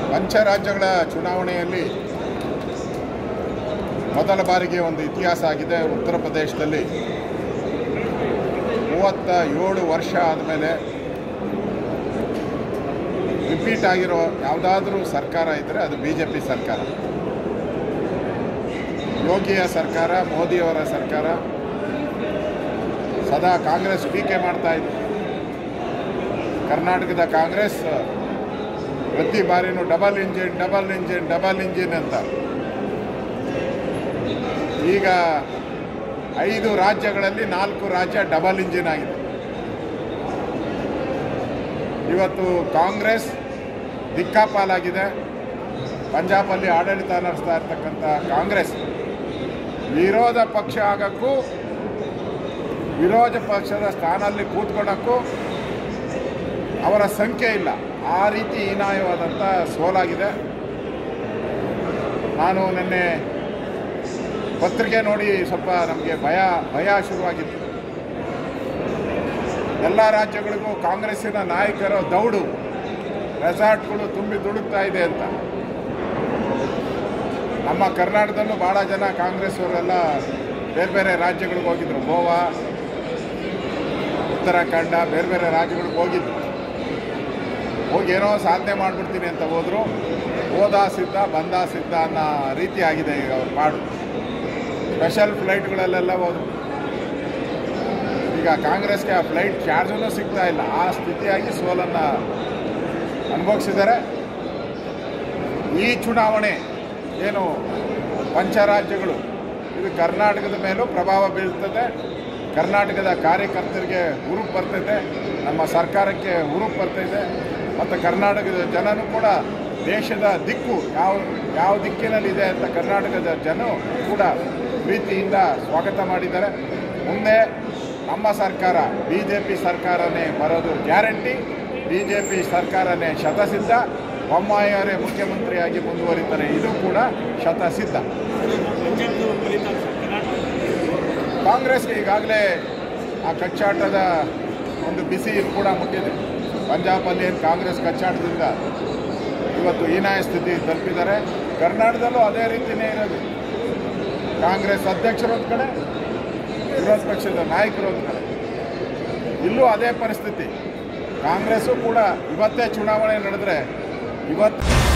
ಪಂಚರಾಜ್ಯಗಳ ಚುನಾವಣೆಯಲ್ಲಿ ಮೊದಲ ಬಾರಿಗೆ ಒಂದು ಇತಿಹಾಸ ಆಗಿದೆ ಉತ್ತರ ಪ್ರದೇಶದಲ್ಲಿ ಮೂವತ್ತ ಏಳು ವರ್ಷ ಆದಮೇಲೆ ರಿಪೀಟ್ ಆಗಿರೋ ಯಾವುದಾದ್ರೂ ಸರ್ಕಾರ ಇದ್ದರೆ ಅದು ಬಿ ಜೆ ಪಿ ಸರ್ಕಾರ ಯೋಗಿಯ ಸರ್ಕಾರ ಮೋದಿಯವರ ಸರ್ಕಾರ ಸದಾ ಕಾಂಗ್ರೆಸ್ ಟೀಕೆ ಮಾಡ್ತಾ ಇತ್ತು ಕರ್ನಾಟಕದ ಕಾಂಗ್ರೆಸ್ ಪ್ರತಿ ಬಾರಿನೂ double engine double engine double engine ಅಂತ ಈಗ ಐದು ರಾಜ್ಯಗಳಲ್ಲಿ ನಾಲ್ಕು ರಾಜ್ಯ ಡಬಲ್ ಇಂಜಿನ್ ಆಗಿದೆ ಇವತ್ತು ಕಾಂಗ್ರೆಸ್ ದಿಕ್ಕಾಪಾಲಾಗಿದೆ ಪಂಜಾಬಲ್ಲಿ ಆಡಳಿತ ನಡೆಸ್ತಾ ಇರ್ತಕ್ಕಂಥ ಕಾಂಗ್ರೆಸ್ ವಿರೋಧ ಪಕ್ಷ ಆಗೋಕ್ಕೂ ವಿರೋಧ ಪಕ್ಷದ ಸ್ಥಾನಲ್ಲಿ ಕೂತ್ಕೊಳ್ಳೋಕ್ಕೂ ಅವರ ಸಂಖ್ಯೆ ಇಲ್ಲ ಆ ರೀತಿ ಹೀನಾಯವಾದಂಥ ಸೋಲಾಗಿದೆ ನಾನು ನಿನ್ನೆ ಪತ್ರಿಕೆ ನೋಡಿ ಸ್ವಲ್ಪ ನಮಗೆ ಭಯ ಭಯ ಶುರುವಾಗಿತ್ತು ಎಲ್ಲ ರಾಜ್ಯಗಳಿಗೂ ಕಾಂಗ್ರೆಸ್ಸಿನ ನಾಯಕರ ದೌಡು ರೆಸಾರ್ಟ್ಗಳು ತುಂಬಿ ದುಡುಕ್ತಾ ಇದೆ ಅಂತ ನಮ್ಮ ಕರ್ನಾಟಕದಲ್ಲೂ ಭಾಳ ಜನ ಕಾಂಗ್ರೆಸ್ ಅವರೆಲ್ಲ ಬೇರೆ ಬೇರೆ ರಾಜ್ಯಗಳಿಗೆ ಹೋಗಿದ್ರು ಗೋವಾ ಉತ್ತರಾಖಂಡ ಬೇರೆ ಬೇರೆ ರಾಜ್ಯಗಳಿಗೆ ಹೋಗಿದ್ರು ಹೋಗಿ ಏನೋ ಸಾಧನೆ ಮಾಡಿಬಿಡ್ತೀನಿ ಅಂತ ಹೋದರು ಹೋದ ಸಿದ್ಧ ಬಂದ ಸಿದ್ಧ ಅನ್ನೋ ರೀತಿ ಆಗಿದೆ ಈಗ ಅವ್ರ ಪಾಡು ಸ್ಪೆಷಲ್ ಫ್ಲೈಟ್ಗಳಲ್ಲೆಲ್ಲ ಹೋದ್ರು ಈಗ ಕಾಂಗ್ರೆಸ್ಗೆ ಆ ಫ್ಲೈಟ್ ಚಾರ್ಜೂ ಸಿಗ್ತಾ ಇಲ್ಲ ಆ ಸ್ಥಿತಿಯಾಗಿ ಸೋಲನ್ನು ಅನುಭವಿಸಿದ್ದಾರೆ ಈ ಚುನಾವಣೆ ಏನು ಪಂಚರಾಜ್ಯಗಳು ಇದು ಕರ್ನಾಟಕದ ಮೇಲೂ ಪ್ರಭಾವ ಬೀಳ್ತದೆ ಕರ್ನಾಟಕದ ಕಾರ್ಯಕರ್ತರಿಗೆ ಹುರುಪು ಬರ್ತೈತೆ ನಮ್ಮ ಸರ್ಕಾರಕ್ಕೆ ಹುರುಪು ಬರ್ತೈತೆ ಮತ್ತು ಕರ್ನಾಟಕದ ಜನನೂ ಕೂಡ ದೇಶದ ದಿಕ್ಕು ಯಾವ ಯಾವ ದಿಕ್ಕಿನಲ್ಲಿದೆ ಅಂತ ಕರ್ನಾಟಕದ ಜನ ಕೂಡ ಪ್ರೀತಿಯಿಂದ ಸ್ವಾಗತ ಮಾಡಿದ್ದಾರೆ ಮುಂದೆ ನಮ್ಮ ಸರ್ಕಾರ ಬಿ ಜೆ ಪಿ ಸರ್ಕಾರನೇ ಬರೋದು ಗ್ಯಾರಂಟಿ ಬಿ ಜೆ ಪಿ ಸರ್ಕಾರನೇ ಶತಸಿದ್ಧ ಬೊಮ್ಮಾಯಿಯವರೇ ಮುಖ್ಯಮಂತ್ರಿಯಾಗಿ ಮುಂದುವರಿತಾರೆ ಇದು ಕೂಡ ಶತಸಿದ್ಧ ಕಾಂಗ್ರೆಸ್ಗೆ ಈಗಾಗಲೇ ಆ ಕಚ್ಚಾಟದ ಒಂದು ಬಿಸಿ ಕೂಡ ಮುಟ್ಟಿದೆ ಪಂಜಾಬಲ್ಲಿ ಏನು ಕಾಂಗ್ರೆಸ್ ಕಚ್ಚಾಟದಿಂದ ಇವತ್ತು ಹೀನಾಯ ಸ್ಥಿತಿ ತಲುಪಿದ್ದಾರೆ ಕರ್ನಾಟಕದಲ್ಲೂ ಅದೇ ರೀತಿಯೇ ಇರೋದು ಕಾಂಗ್ರೆಸ್ ಅಧ್ಯಕ್ಷರು ಒಂದು ಕಡೆ ವಿರೋಧ ಪಕ್ಷದ ನಾಯಕರು ಒಂದು ಕಡೆ ಇಲ್ಲೂ ಅದೇ ಪರಿಸ್ಥಿತಿ ಕಾಂಗ್ರೆಸ್ಸು ಕೂಡ ಇವತ್ತೇ ಚುನಾವಣೆ ನಡೆದ್ರೆ ಇವತ್ತು